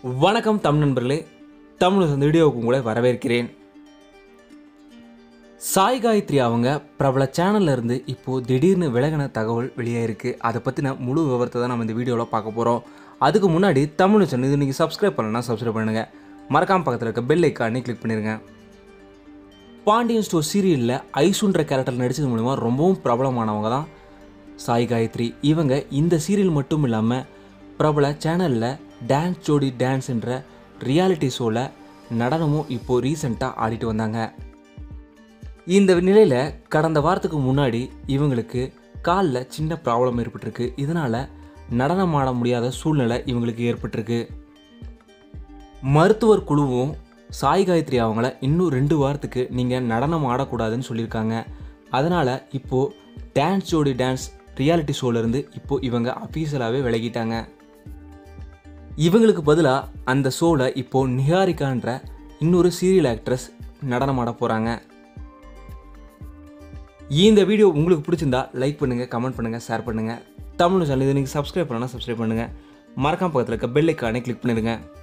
வணக்கம் தமிழ் நண்பர்களே தமிழ் இந்த வீடியோவுக்கு உங்களை வரவேற்கிறேன் சாய் காயத்ரி அவங்க பிரபல சேனல்ல இருந்து இப்போது திடீர்னு விலகின தகவல் வெளியாயிருக்கு அதை பற்றின முழு விவரத்தை தான் நம்ம இந்த வீடியோவில் பார்க்க போகிறோம் அதுக்கு முன்னாடி தமிழ் சேனல் இது நீங்கள் சப்ஸ்கிரைப் பண்ணலன்னா சப்ஸ்கிரைப் பண்ணுங்கள் மறக்காம பக்கத்தில் இருக்க பெல் ஐக்கானே கிளிக் பண்ணிடுங்க பாண்டியன் ஸ்டோர் சீரியலில் ஐசுன்ற கேரக்டர் நடித்தது மூலிமா ரொம்பவும் பிரபலமானவங்க தான் சாய் காயத்ரி இவங்க இந்த சீரியல் மட்டும் இல்லாமல் பிரபல சேனலில் டான்ஸ் ஜோடி டான்ஸ் என்ற ரியாலிட்டி ஷோவில் நடனமும் இப்போது ரீசெண்டாக ஆடிட்டு வந்தாங்க இந்த நிலையில் கடந்த வாரத்துக்கு முன்னாடி இவங்களுக்கு காலில் சின்ன ப்ராப்ளம் ஏற்பட்டிருக்கு இதனால் நடனம் ஆட முடியாத சூழ்நிலை இவங்களுக்கு ஏற்பட்டிருக்கு மருத்துவர் குழுவும் சாய் காயத்ரி அவங்கள இன்னும் ரெண்டு வாரத்துக்கு நீங்கள் நடனம் ஆடக்கூடாதுன்னு சொல்லியிருக்காங்க அதனால் இப்போது டான்ஸ் ஜோடி டான்ஸ் ரியாலிட்டி ஷோலேருந்து இப்போது இவங்க அஃபீஷியலாகவே விலகிட்டாங்க இவங்களுக்கு பதிலாக அந்த ஷோவில் இப்போது நிஹாரிகான்ற இன்னொரு சீரியல் ஆக்ட்ரஸ் நடனம் ஆட போகிறாங்க இந்த வீடியோ உங்களுக்கு பிடிச்சிருந்தா லைக் பண்ணுங்கள் கமெண்ட் பண்ணுங்கள் ஷேர் பண்ணுங்கள் தமிழ் சேனல் இதை நீங்கள் சப்ஸ்கிரைப் பண்ணலாம் சப்ஸ்கிரைப் பண்ணுங்கள் மறக்காம பக்கத்தில் இருக்க பெல் ஐக்கானே கிளிக் பண்ணிடுங்க